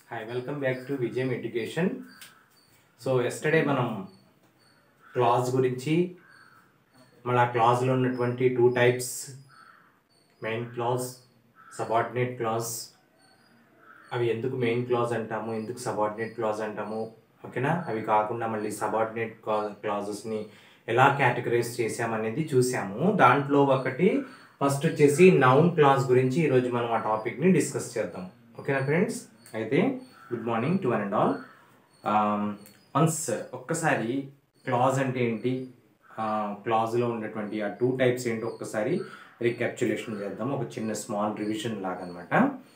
Hi welcome back to Vijayam education so yesterday మనం clause గురించి మళ్ళీ ఆ క్లాజ్లో ఉన్నటువంటి two types main clause subordinate clause అవి ఎందుకు మెయిన్ క్లాజ్ అంటాము ఎందుకు సబార్డినేట్ క్లాజ్ అంటాము ఓకేనా అవి కాకుండా మళ్ళీ సబార్డినేట్ క్లాజెస్ని ఎలా కేటగరైజ్ చేసామనేది చూసాము దాంట్లో ఒకటి ఫస్ట్ వచ్చేసి నౌన్ క్లాజ్ గురించి ఈరోజు మనం ఆ టాపిక్ని డిస్కస్ చేద్దాం ఓకేనా ఫ్రెండ్స్ అయితే good morning to and all once ఒక్కసారి క్లాజ్ అంటే ఏంటి క్లాజ్లో ఉన్నటువంటి ఆ టూ టైప్స్ ఏంటో ఒక్కసారి రీక్యాప్చులేషన్ చేద్దాం ఒక చిన్న స్మాల్ రివిజన్ లాగా అనమాట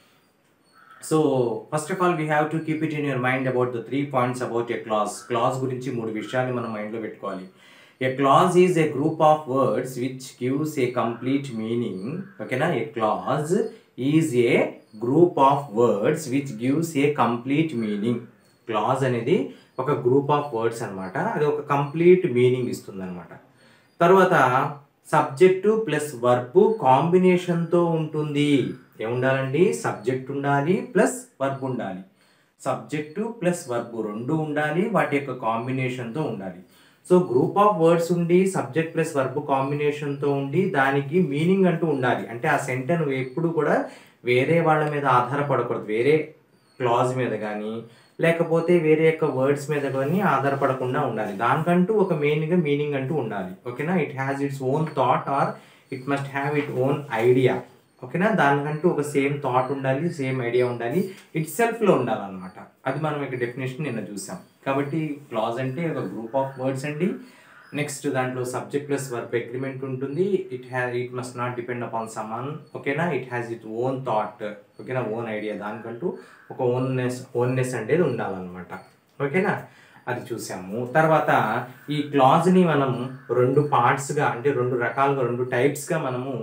so first of all we have to keep it in your mind about the three points about a clause clause గురించి మూడు విషయాలు మనం మైండ్లో పెట్టుకోవాలి a clause is a group of words which gives a complete meaning ఓకేనా a clause is a group of words which gives a complete meaning clause అనేది ఒక group of words అనమాట అది ఒక కంప్లీట్ మీనింగ్ ఇస్తుంది అనమాట తర్వాత సబ్జెక్టు ప్లస్ వర్బ్ కాంబినేషన్తో ఉంటుంది ఏముండాలండి సబ్జెక్ట్ ఉండాలి ప్లస్ వర్బ్ ఉండాలి సబ్జెక్టు ప్లస్ వర్బ్ రెండు ఉండాలి వాటి యొక్క కాంబినేషన్తో ఉండాలి సో గ్రూప్ ఆఫ్ వర్డ్స్ ఉండి సబ్జెక్ట్ ప్లస్ వర్బ్ కాంబినేషన్తో ఉండి దానికి మీనింగ్ అంటూ ఉండాలి అంటే ఆ సెంటెన్స్ ఎప్పుడు కూడా వేరే వాళ్ళ మీద ఆధారపడకూడదు వేరే క్లాజ్ మీద కానీ లేకపోతే వేరే యొక్క వర్డ్స్ మీద కానీ ఆధారపడకుండా ఉండాలి దానికంటూ ఒక మెయిన్గా మీనింగ్ అంటూ ఉండాలి ఓకేనా it has its own thought or it must have it own idea ఓకేనా దానికంటూ ఒక సేమ్ థాట్ ఉండాలి సేమ్ ఐడియా ఉండాలి ఇట్ సెల్ఫ్లో ఉండాలన్నమాట అది మనం ఇక్కడ డెఫినేషన్ నిన్న చూసాం కాబట్టి క్లాజ్ అంటే ఒక గ్రూప్ ఆఫ్ వర్డ్స్ అండి నెక్స్ట్ దాంట్లో సబ్జెక్ట్ ప్లస్ వర్క్ అగ్రిమెంట్ ఉంటుంది it has it must not depend upon someone ఓకేనా it has it own thought ఓకేనా ఓన్ ఐడియా దానికంటూ ఒక ఓన్నెస్ ఓన్నెస్ అనేది ఉండాలన్నమాట ఓకేనా అది చూసాము తర్వాత ఈ క్లాజ్ని మనం రెండు పార్ట్స్గా అంటే రెండు రకాలుగా రెండు టైప్స్గా మనము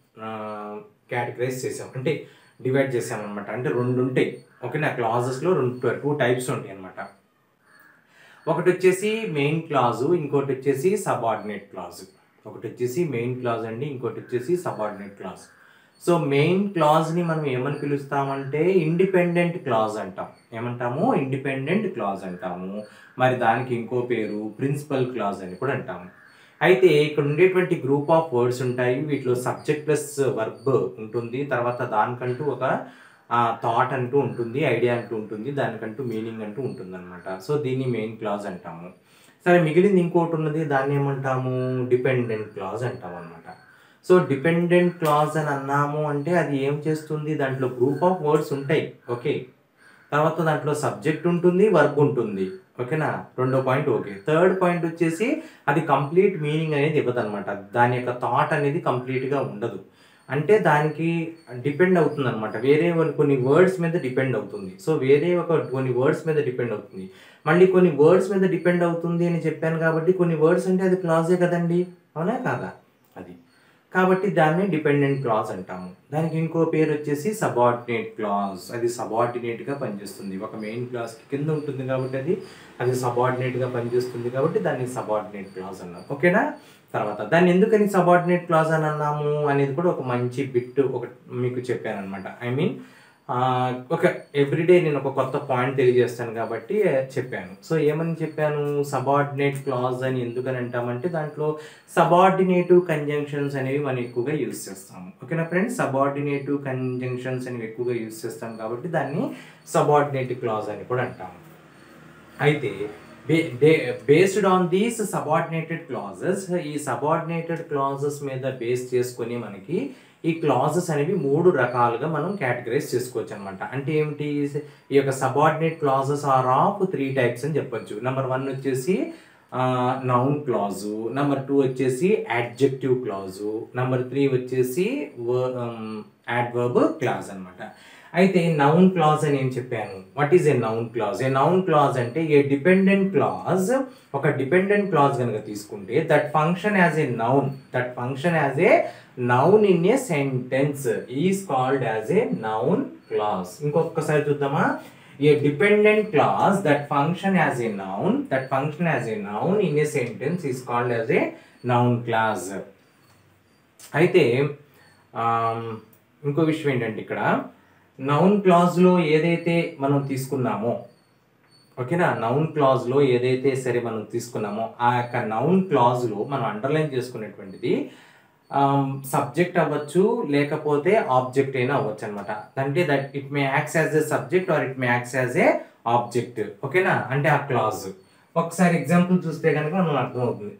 కేటగరైజ్ చేసాం అంటే డివైడ్ చేసామన్నమాట అంటే రెండు ఉంటాయి ఓకేనా క్లాజెస్లో రెండు టూ టైప్స్ ఉంటాయి అనమాట ఒకటి వచ్చేసి మెయిన్ క్లాజు ఇంకోటి వచ్చేసి సబార్డినేట్ క్లాజు ఒకటి వచ్చేసి మెయిన్ క్లాజ్ అండి ఇంకోటి వచ్చేసి సబార్డినేట్ క్లాజ్ సో మెయిన్ క్లాజ్ని మనం ఏమని పిలుస్తామంటే ఇండిపెండెంట్ క్లాజ్ అంటాం ఏమంటాము ఇండిపెండెంట్ క్లాజ్ అంటాము మరి దానికి ఇంకో పేరు ప్రిన్సిపల్ క్లాజ్ అని కూడా అంటాము అయితే ఇక్కడ ఉండేటువంటి గ్రూప్ ఆఫ్ వర్డ్స్ ఉంటాయి వీటిలో సబ్జెక్ట్ ప్లస్ వర్బ్ ఉంటుంది తర్వాత దానికంటూ ఒక థాట్ అంటూ ఉంటుంది ఐడియా అంటూ ఉంటుంది దానికంటూ మీనింగ్ అంటూ ఉంటుంది అనమాట సో దీన్ని మెయిన్ క్లాజ్ అంటాము సరే మిగిలింది ఇంకోటి ఉన్నది దాన్ని ఏమంటాము డిపెండెంట్ క్లాజ్ అంటాం అనమాట సో డిపెండెంట్ క్లాజ్ అని అన్నాము అంటే అది ఏం చేస్తుంది దాంట్లో గ్రూప్ ఆఫ్ వర్డ్స్ ఉంటాయి ఓకే తర్వాత దాంట్లో సబ్జెక్ట్ ఉంటుంది వర్బ్ ఉంటుంది ఓకేనా రెండో పాయింట్ ఓకే థర్డ్ పాయింట్ వచ్చేసి అది కంప్లీట్ మీనింగ్ అనేది ఇవ్వదు అనమాట దాని యొక్క థాట్ అనేది కంప్లీట్గా ఉండదు అంటే దానికి డిపెండ్ అవుతుంది అనమాట వేరే కొన్ని వర్డ్స్ మీద డిపెండ్ అవుతుంది సో వేరే ఒక కొన్ని వర్డ్స్ మీద డిపెండ్ అవుతుంది మళ్ళీ కొన్ని వర్డ్స్ మీద డిపెండ్ అవుతుంది అని చెప్పాను కాబట్టి కొన్ని వర్డ్స్ అంటే అది క్లాజే కదండి అవునా కాదా అది కాబట్టి దాన్ని డిపెండెంట్ క్లాజ్ అంటాము దానికి ఇంకో పేరు వచ్చేసి సబార్డినేట్ క్లాజ్ అది సబార్డినేట్గా పనిచేస్తుంది ఒక మెయిన్ క్లాస్కి కింద ఉంటుంది కాబట్టి అది అది సబార్డినేట్గా పనిచేస్తుంది కాబట్టి దాన్ని సబార్డినేట్ క్లాజ్ అన్నాం ఓకేనా తర్వాత దాన్ని ఎందుకని సబార్డినేట్ క్లాజ్ అని అన్నాము అనేది కూడా ఒక మంచి బిట్ ఒక మీకు చెప్పాను అనమాట ఐ మీన్ ఒక ఎవ్రీడే నేను ఒక కొత్త పాయింట్ తెలియజేస్తాను కాబట్టి చెప్పాను సో ఏమని చెప్పాను సబార్డినేట్ క్లాజ్ అని ఎందుకని అంటామంటే దాంట్లో సబార్డినేటివ్ కంజంక్షన్స్ అనేవి మనం ఎక్కువగా యూజ్ చేస్తాము ఓకేనా ఫ్రెండ్స్ సబార్డినేటివ్ కంజంక్షన్స్ అనేవి ఎక్కువగా యూజ్ చేస్తాం కాబట్టి దాన్ని సబార్డినేటివ్ క్లాజ్ అని కూడా అంటాము అయితే based on these subordinated clauses ఈ సబార్డినేటెడ్ క్లాజెస్ మీద బేస్ చేసుకొని మనకి ఈ క్లాజెస్ అనేవి మూడు రకాలుగా మనం కేటగరైజ్ చేసుకోవచ్చు అనమాట అంటే ఏమిటి ఈ యొక్క subordinate clauses are of three types అని చెప్పొచ్చు నెంబర్ వన్ వచ్చేసి నౌన్ క్లాజు నెంబర్ టూ వచ్చేసి అడ్జెక్టివ్ క్లాజు నెంబర్ త్రీ వచ్చేసి యాడ్వర్బ్ క్లాజ్ అనమాట అయితే నౌన్ క్లాజ్ అని ఏం చెప్పాను what is a noun clause a noun clause అంటే ఏ డిపెండెంట్ క్లాజ్ ఒక డిపెండెంట్ క్లాజ్ కనుక తీసుకుంటే that function as a noun that function as a noun in a sentence is called as a noun clause ఇంకొకసారి చూద్దామా a dependent clause that function as a noun that function as a noun in a sentence is called as a noun clause అయితే ఇంకో విషయం ఏంటంటే ఇక్కడ noun క్లాజ్లో ఏదైతే మనం తీసుకున్నామో ఓకేనా నౌన్ క్లాజ్లో ఏదైతే సరే మనం తీసుకున్నామో ఆ యొక్క నౌన్ క్లాజ్లో మనం అండర్లైన్ చేసుకునేటువంటిది సబ్జెక్ట్ అవ్వచ్చు లేకపోతే ఆబ్జెక్ట్ అయినా అవ్వచ్చు అనమాట అంటే that it may acts as a subject or it may acts as a object ఓకేనా అంటే ఆ క్లాజ్ ఒకసారి ఎగ్జాంపుల్ చూస్తే కనుక మనం అర్థమవుతుంది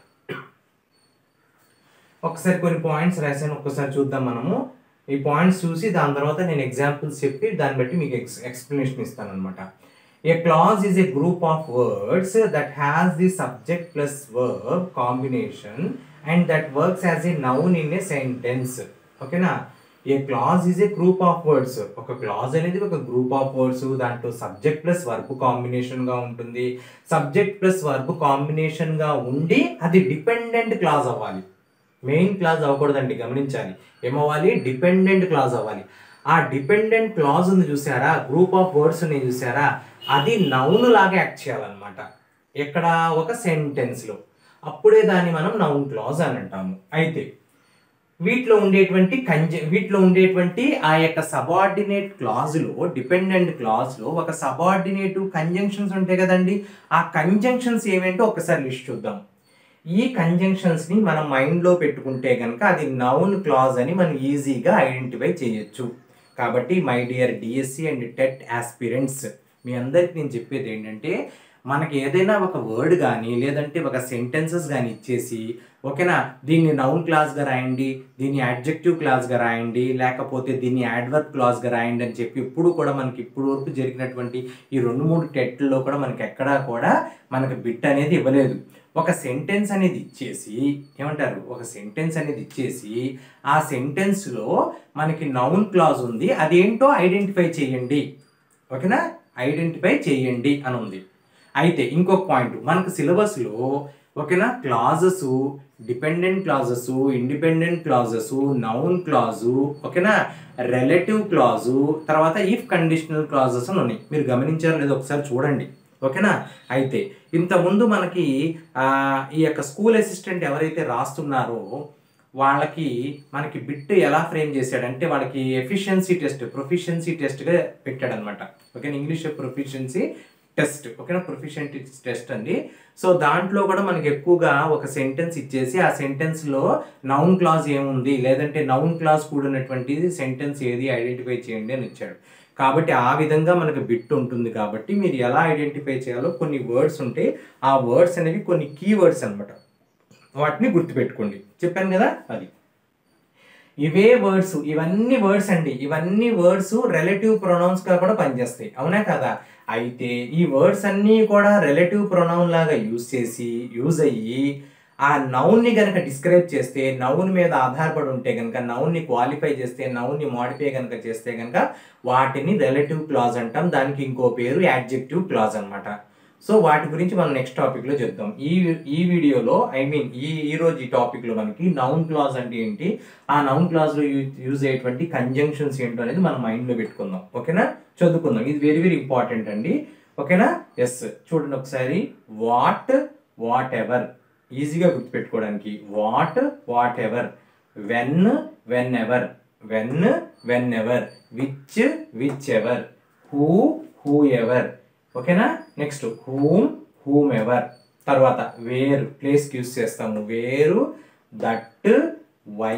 ఒకసారి కొన్ని పాయింట్స్ రాశాను ఒక్కసారి చూద్దాం మనము ఈ పాయింట్స్ చూసి దాని తర్వాత నేను ఎగ్జాంపుల్స్ చెప్పి దాన్ని బట్టి మీకు ఎక్స్ ఎక్స్ప్లెనేషన్ ఇస్తాను అనమాట a clause is a group of words that has the subject plus verb combination and that works as a noun in a sentence ఓకేనా a clause is a group of words ఒక clause అనేది ఒక group of words దాంట్లో subject plus verb combination గా ఉంటుంది subject plus verb combination గా ఉండి అది డిపెండెంట్ క్లాజ్ అవ్వాలి మెయిన్ క్లాజ్ అవ్వకూడదండి గమనించాలి ఏమవ్వాలి డిపెండెంట్ క్లాజ్ అవ్వాలి ఆ డిపెండెంట్ క్లాజ్ ఉంది చూసారా గ్రూప్ ఆఫ్ వర్డ్స్ ఉన్నాయి చూసారా అది నౌన్ లాగా యాక్ట్ చేయాలన్నమాట ఎక్కడ ఒక సెంటెన్స్లో అప్పుడే దాన్ని మనం నౌన్ క్లాజ్ అని అంటాము అయితే వీటిలో ఉండేటువంటి కంజ వీటిలో ఉండేటువంటి ఆ యొక్క సబార్డినేట్ క్లాజ్లో డిపెండెంట్ క్లాజ్లో ఒక సబార్డినేటివ్ కంజంక్షన్స్ ఉంటాయి కదండి ఆ కంజంక్షన్స్ ఏమేంటో ఒకసారి లిస్ట్ చూద్దాం ఈ కంజంక్షన్స్ని మనం మైండ్లో పెట్టుకుంటే కనుక అది నౌన్ క్లాజ్ అని మనం ఈజీగా ఐడెంటిఫై చేయొచ్చు కాబట్టి my dear DSC and TET aspirants మీ అందరికి నేను చెప్పేది ఏంటంటే మనకి ఏదైనా ఒక వర్డ్ కానీ లేదంటే ఒక సెంటెన్సెస్ కానీ ఇచ్చేసి ఓకేనా దీన్ని నౌన్ క్లాస్గా రాయండి దీన్ని అడ్జెక్టివ్ క్లాస్గా రాయండి లేకపోతే దీన్ని యాడ్వర్బ్ క్లాస్గా రాయండి అని చెప్పి ఇప్పుడు కూడా మనకి ఇప్పుడు వరకు జరిగినటువంటి ఈ రెండు మూడు టెట్లో కూడా మనకి ఎక్కడా కూడా మనకి బిట్ అనేది ఇవ్వలేదు ఒక సెంటెన్స్ అనేది ఇచ్చేసి ఏమంటారు ఒక సెంటెన్స్ అనేది ఇచ్చేసి ఆ సెంటెన్స్లో మనకి నౌన్ క్లాజ్ ఉంది అదేంటో ఐడెంటిఫై చేయండి ఓకేనా ఐడెంటిఫై చేయండి అని ఉంది అయితే ఇంకొక పాయింట్ మనకు సిలబస్లో ఓకేనా clauses dependent clauses independent clauses noun clause ఓకేనా రిలేటివ్ క్లాజు తర్వాత ఇఫ్ కండిషనల్ క్లాజెస్ అని ఉన్నాయి మీరు గమనించారో లేదో ఒకసారి చూడండి ఓకేనా అయితే ఇంతకుముందు మనకి ఆ, ఈ యొక్క స్కూల్ అసిస్టెంట్ ఎవరైతే రాస్తున్నారో వాళ్ళకి మనకి బిట్ ఎలా ఫ్రేమ్ చేశాడంటే వాళ్ళకి ఎఫిషియన్సీ టెస్ట్ ప్రొఫిషియన్సీ టెస్ట్గా పెట్టాడనమాట ఓకేనా ఇంగ్లీష్ ప్రొఫిషియన్సీ టెస్ట్ ఓకేనా ప్రొఫిషియన్సీ టెస్ట్ అండి సో దాంట్లో కూడా మనకి ఎక్కువగా ఒక సెంటెన్స్ ఇచ్చేసి ఆ సెంటెన్స్లో నౌన్ క్లాజ్ ఏముంది లేదంటే నౌన్ క్లాజ్ కూడినటువంటి సెంటెన్స్ ఏది ఐడెంటిఫై చేయండి అని ఇచ్చాడు కాబట్టి ఆ విధంగా మనకు బిట్ ఉంటుంది కాబట్టి మీరు ఎలా ఐడెంటిఫై చేయాలో కొన్ని వర్డ్స్ ఉంటాయి ఆ వర్డ్స్ అనేవి కొన్ని కీ వర్డ్స్ అనమాట వాటిని గుర్తుపెట్టుకోండి చెప్పాను కదా అది ఇవే వర్డ్స్ ఇవన్నీ వర్డ్స్ అండి ఇవన్నీ వర్డ్స్ రిలేటివ్ ప్రొనౌన్స్ గా కూడా పనిచేస్తాయి అవునా కదా అయితే ఈ వర్డ్స్ అన్నీ కూడా రిలేటివ్ ప్రొనౌన్ లాగా యూజ్ చేసి యూజ్ అయ్యి ఆ నౌన్ని కనుక డిస్క్రైబ్ చేస్తే నౌన్ మీద ఆధారపడి ఉంటే కనుక నౌన్ని క్వాలిఫై చేస్తే నౌన్ని మాడిఫై కనుక చేస్తే కనుక వాటిని రిలేటివ్ క్లాజ్ అంటాం దానికి ఇంకో పేరు యాడ్జెక్టివ్ క్లాజ్ అన్నమాట సో వాటి గురించి మనం నెక్స్ట్ టాపిక్లో చెప్తాం ఈ ఈ వీడియోలో ఐ మీన్ ఈ ఈ రోజు ఈ టాపిక్లో మనకి నౌన్ క్లాజ్ అంటే ఏంటి ఆ నౌన్ క్లాజ్లో యూజ్ అయ్యేటువంటి కంజంక్షన్స్ ఏంటో అనేది మనం మైండ్లో పెట్టుకుందాం ఓకేనా చదువుకుందాం ఇది వెరీ వెరీ ఇంపార్టెంట్ అండి ఓకేనా ఎస్ చూడండి ఒకసారి వాట్ వాట్ ఎవర్ ఈజీగా గుర్తుపెట్టుకోవడానికి what whatever when whenever when whenever which whichever who whoever ఓకేనా నెక్స్ట్ హూమ్ హూమ్ ఎవర్ తర్వాత వేరు ప్లేస్కి యూస్ చేస్తాము వేరు దట్ వై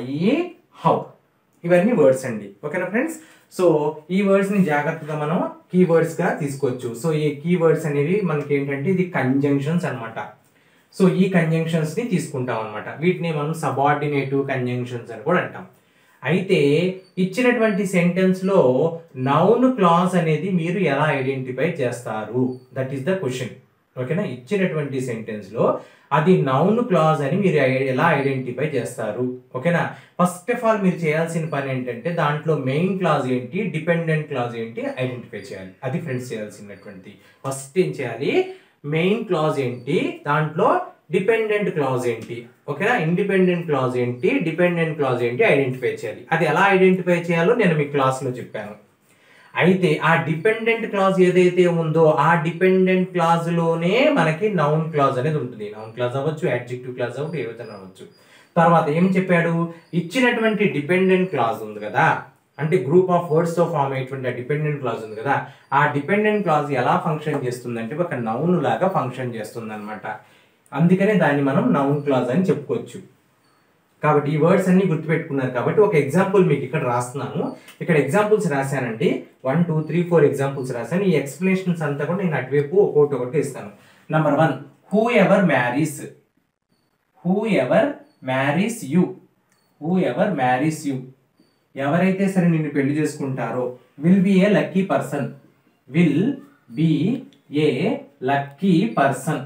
హౌ ఇవన్నీ వర్డ్స్ అండి ఓకేనా ఫ్రెండ్స్ సో ఈ వర్డ్స్ని జాగ్రత్తగా మనం కీవర్డ్స్గా తీసుకోవచ్చు సో ఈ కీవర్డ్స్ అనేవి మనకి ఏంటంటే ఇది కంజంక్షన్స్ అన్నమాట సో ఈ కంజంక్షన్స్ ని తీసుకుంటాం అనమాట వీటిని మనం సబార్డినేటివ్ కంజంక్షన్స్ అని కూడా అంటాం అయితే ఇచ్చినటువంటి సెంటెన్స్ లో నౌన్ క్లాజ్ అనేది మీరు ఎలా ఐడెంటిఫై చేస్తారు దట్ ఈస్ ద క్వశ్చన్ ఓకేనా ఇచ్చినటువంటి సెంటెన్స్ లో అది నౌన్ క్లాజ్ అని మీరు ఐ- ఎలా ఐడెంటిఫై చేస్తారు ఓకేనా ఫస్ట్ ఆఫ్ ఆల్ మీరు చేయాల్సిన పని ఏంటంటే దాంట్లో మెయిన్ క్లాజ్ ఏంటి డిపెండెంట్ క్లాజ్ ఏంటి ఐడెంటిఫై చేయాలి అది ఫ్రెండ్స్ చేయాల్సినటువంటి ఫస్ట్ ఏం చేయాలి మెయిన్ క్లాజ్ ఏంటి దాంట్లో డిపెండెంట్ క్లాజ్ ఏంటి ఓకేనా ఇండిపెండెంట్ క్లాజ్ ఏంటి డిపెండెంట్ క్లాజ్ ఏంటి ఐడెంటిఫై చేయాలి అది ఎలా ఐడెంటిఫై చేయాలో నేను మీ క్లాస్లో చెప్పాను అయితే ఆ డిపెండెంట్ క్లాజ్ ఏదైతే ఉందో ఆ డిపెండెంట్ క్లాజ్ లోనే మనకి నౌన్ క్లాజ్ అనేది ఉంటుంది నౌన్ క్లాజ్ అవ్వచ్చు యాడ్జెక్టివ్ క్లాజ్ అవ్వచ్చు ఏదైనా అవ్వచ్చు తర్వాత ఏం చెప్పాడు ఇచ్చినటువంటి డిపెండెంట్ క్లాజ్ ఉంది కదా అంటే గ్రూప్ ఆఫ్ వర్డ్స్ తో ఫామ్ అయ్యేటువంటి ఆ డిపెండెంట్ క్లాజ్ ఉంది కదా ఆ డిపెండెంట్ క్లాజ్ ఎలా ఫంక్షన్ చేస్తుందంటే ఒక నౌన్ లాగా ఫంక్షన్ చేస్తుంది అనమాట అందుకనే దాన్ని మనం నౌన్ క్లాజ్ అని చెప్పుకోవచ్చు కాబట్టి ఈ వర్డ్స్ అన్ని గుర్తుపెట్టుకున్నారు కాబట్టి ఒక ఎగ్జాంపుల్ మీకు ఇక్కడ రాస్తున్నాను ఇక్కడ ఎగ్జాంపుల్స్ రాశానండి one two three four examples రాశాను ఈ ఎక్స్ప్లెనేషన్స్ అంతా కూడా నేను అటువైపు ఒక్కొక్కటి ఒకటి ఇస్తాను number one whoever marries whoever marries you whoever marries you ఎవరైతే సరే నిన్ను పెళ్లి చేసుకుంటారో will be a lucky person will be a lucky person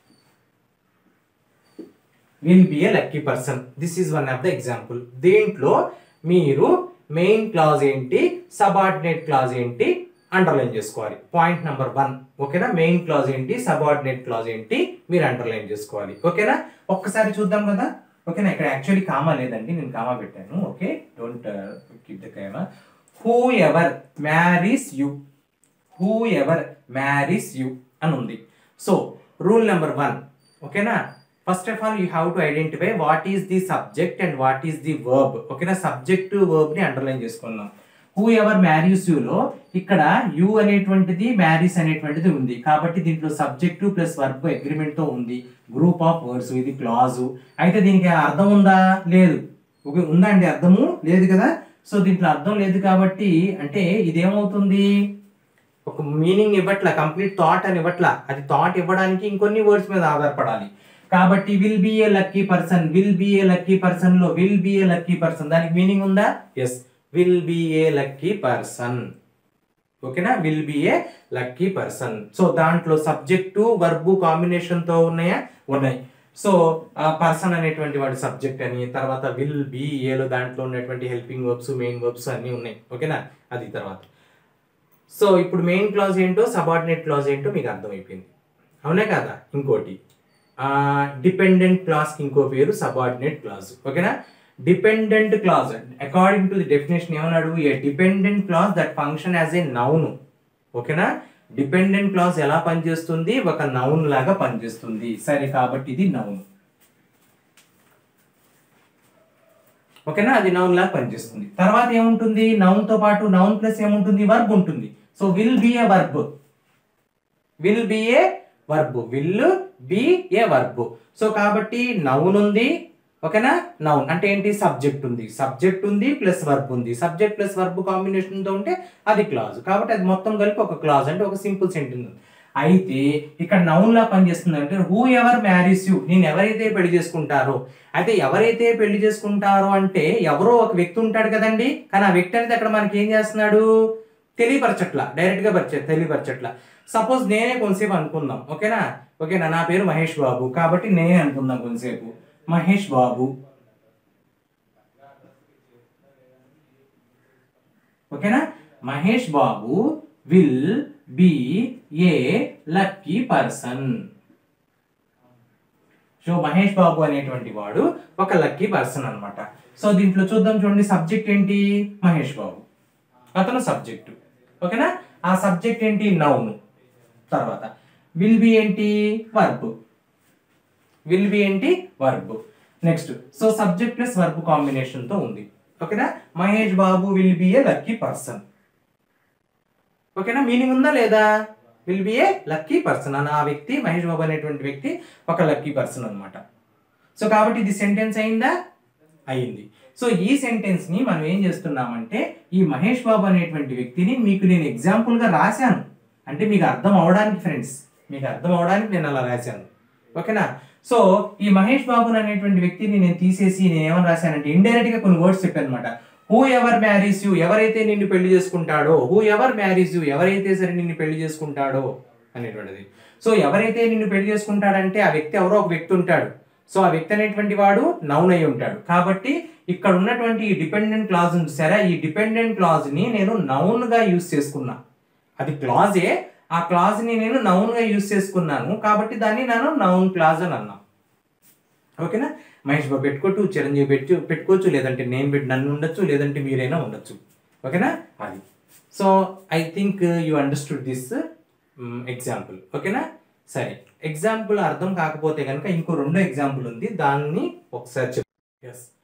will be a lucky person this is one of the example దీంట్లో మీరు main clause ఏంటి subordinate clause ఏంటి underline చేసుకోవాలి పాయింట్ నెంబర్ వన్ ఓకేనా మెయిన్ క్లాజ్ ఏంటి subordinate clause ఏంటి మీరు underline చేసుకోవాలి ఓకేనా ఒక్కసారి చూద్దాం కదా ఓకేనా ఇక్కడ యాక్చువల్లీ కామా లేదండి నేను కామా పెట్టాను okay don't keep the comma whoever marries you whoever marries you అని ఉంది సో రూల్ నెంబర్ వన్ ఓకేనా first of all you have to identify what is the subject and what is the verb ఓకేనా subject verb ని underline చేసుకుందాం whoever marries యూలో ఇక్కడ you అనేటువంటిది marries అనేటువంటిది ఉంది కాబట్టి దీంట్లో సబ్జెక్టు ప్లస్ వర్బ్ అగ్రిమెంట్ తో ఉంది గ్రూప్ ఆఫ్ వర్డ్స్ ఇది క్లాజు అయితే దీనికి అర్థం ఉందా లేదు ఓకే ఉందా అండి అర్థము లేదు కదా సో దీంట్లో అర్థం లేదు కాబట్టి అంటే ఇదేమవుతుంది ఒక మీనింగ్ ఇవ్వట్లా కంప్లీట్ థాట్ అని ఇవ్వట్లా అది థాట్ ఇవ్వడానికి ఇంకొన్ని వర్డ్స్ మీద ఆధారపడాలి కాబట్టి will be a lucky person will be a lucky person లో will be a lucky person దానికి మీనింగ్ ఉందా yes will be a lucky person ఓకేనా will be a lucky person so దాంట్లో సబ్జెక్టు వర్బు కాంబినేషన్ తో ఉన్నాయా ఉన్నాయి so ఆ person అనేటువంటి వాడి సబ్జెక్ట్ అని తర్వాత విల్ బి ఏలో దాంట్లో ఉన్నటువంటి హెల్పింగ్ వర్బ్స్ మెయిన్ వర్బ్స్ అన్నీ ఉన్నాయి ఓకేనా అది తర్వాత సో ఇప్పుడు మెయిన్ క్లాజ్ ఏంటో సబార్డినేట్ క్లాజ్ ఏంటో మీకు అర్థమైపోయింది అవునే కదా ఇంకోటి డిపెండెంట్ క్లాస్ కి ఇంకో పేరు సబార్డినేట్ క్లాజ్ ఓకేనా dependent clause according to the definition ఏమన్నాడు a dependent clause that function as a noun ఓకేనా డిపెండెంట్ క్లాజ్ ఎలా పనిచేస్తుంది ఒక నౌన్ లాగా పనిచేస్తుంది సరే కాబట్టి ఇది నౌన్ ఓకేనా అది నౌన్ లాగా పనిచేస్తుంది తర్వాత ఏముంటుంది నౌన్ తో పాటు నౌన్ ప్లస్ ఏముంటుంది వర్బ్ ఉంటుంది so will be a verb will be a verb will be a verb so కాబట్టి నౌన్ ఉంది ఓకేనా నౌన్ అంటే ఏంటి సబ్జెక్ట్ ఉంది సబ్జెక్ట్ ఉంది ప్లస్ వర్బ్ ఉంది సబ్జెక్ట్ ప్లస్ వర్బ్ కాంబినేషన్ తో ఉంటే అది క్లాజ్ కాబట్టి అది మొత్తం కలిపి ఒక క్లాజ్ అంటే ఒక సింపుల్ సెంటెన్స్ అయితే ఇక్కడ నౌన్ లా పనిచేస్తుంది అంటే హూ ఎవర్ మ్యారీస్ యూ నేను ఎవరైతే పెళ్లి చేసుకుంటారో అయితే ఎవరైతే పెళ్లి చేసుకుంటారో అంటే ఎవరో ఒక వ్యక్తి ఉంటాడు కదండి కానీ ఆ వ్యక్తి అనేది అక్కడ మనకి ఏం చేస్తున్నాడు తెలియపరచట్ల డైరెక్ట్ గా పరిచ తెలియపరచట్ల సపోజ్ నేనే కొంతసేపు అనుకుందాం ఓకేనా ఓకేనా నా పేరు మహేష్ బాబు కాబట్టి నేనే అనుకుందాం కొంతసేపు మహేష్ బాబు ఓకేనా Mahesh Babu will be a lucky person so Mahesh Babu అనేటువంటి వాడు ఒక లక్కీ పర్సన్ అన్నమాట సో దీంట్లో చూద్దాం చూడండి సబ్జెక్ట్ ఏంటి మహేష్ బాబు అతను సబ్జెక్టు ఓకేనా ఆ సబ్జెక్ట్ ఏంటి నౌన్ తర్వాత విల్ బి ఏంటి వర్బ్ విల్ బి ఏంటి verb next so subject plus verb combination తో ఉంది ఓకేనా Mahesh Babu will be a lucky person ఓకేనా మీనింగ్ ఉందా లేదా will be a lucky person అని ఆ వ్యక్తి మహేష్ బాబు అనేటువంటి వ్యక్తి ఒక లక్కీ పర్సన్ అన్నమాట సో కాబట్టి ఇది సెంటెన్స్ అయిందా అయింది సో ఈ సెంటెన్స్ ని మనం ఏం చేస్తున్నామంటే ఈ మహేష్ బాబు అనేటువంటి వ్యక్తిని మీకు నేను ఎగ్జాంపుల్ గా రాశాను అంటే మీకు అర్థం అవడానికి ఫ్రెండ్స్ మీకు అర్థం అవడానికి నేను అలా రాశాను ఓకేనా సో ఈ మహేష్ బాబు అనేటువంటి వ్యక్తిని నేను తీసేసి నేను ఏమని రాశానంటే ఇండైరెక్ట్ గా కొన్ని వర్డ్స్ చెప్పాను అనమాట హూ ఎవర్ మ్యారీస్ యూ ఎవరైతే నిన్ను పెళ్లి చేసుకుంటాడో హూ ఎవర్ మ్యారీస్ యూ ఎవరైతే సరే నిన్ను పెళ్లి చేసుకుంటాడో అనేటువంటిది సో ఎవరైతే నిన్ను పెళ్లి చేసుకుంటాడంటే ఆ వ్యక్తి ఎవరో ఒక వ్యక్తి ఉంటాడు సో ఆ వ్యక్తి అనేటువంటి వాడు నౌన్ అయి ఉంటాడు కాబట్టి ఇక్కడ ఉన్నటువంటి ఈ డిపెండెంట్ క్లాజ్ ఉంది సరే ఈ డిపెండెంట్ క్లాజ్ ని నేను నౌన్ గా యూస్ చేసుకున్నా అది క్లాజే ఆ క్లాజ్ ని నేను నౌన్ గా యూస్ చేసుకున్నాను కాబట్టి దాన్ని నేను నౌన్ క్లాజ్ అని అన్నా ఓకేనా మహేష్ బాబు పెట్టుకోవచ్చు చిరంజీవి పెట్టు పెట్టుకోవచ్చు లేదంటే నేను పెట్టి నన్ను ఉండొచ్చు లేదంటే మీరైనా ఉండొచ్చు ఓకేనా అది so I think you understood this example ఓకేనా సరే ఎగ్జాంపుల్ అర్థం కాకపోతే కనుక ఇంకో రెండో ఎగ్జాంపుల్ ఉంది దాన్ని ఒకసారి చెప్ yes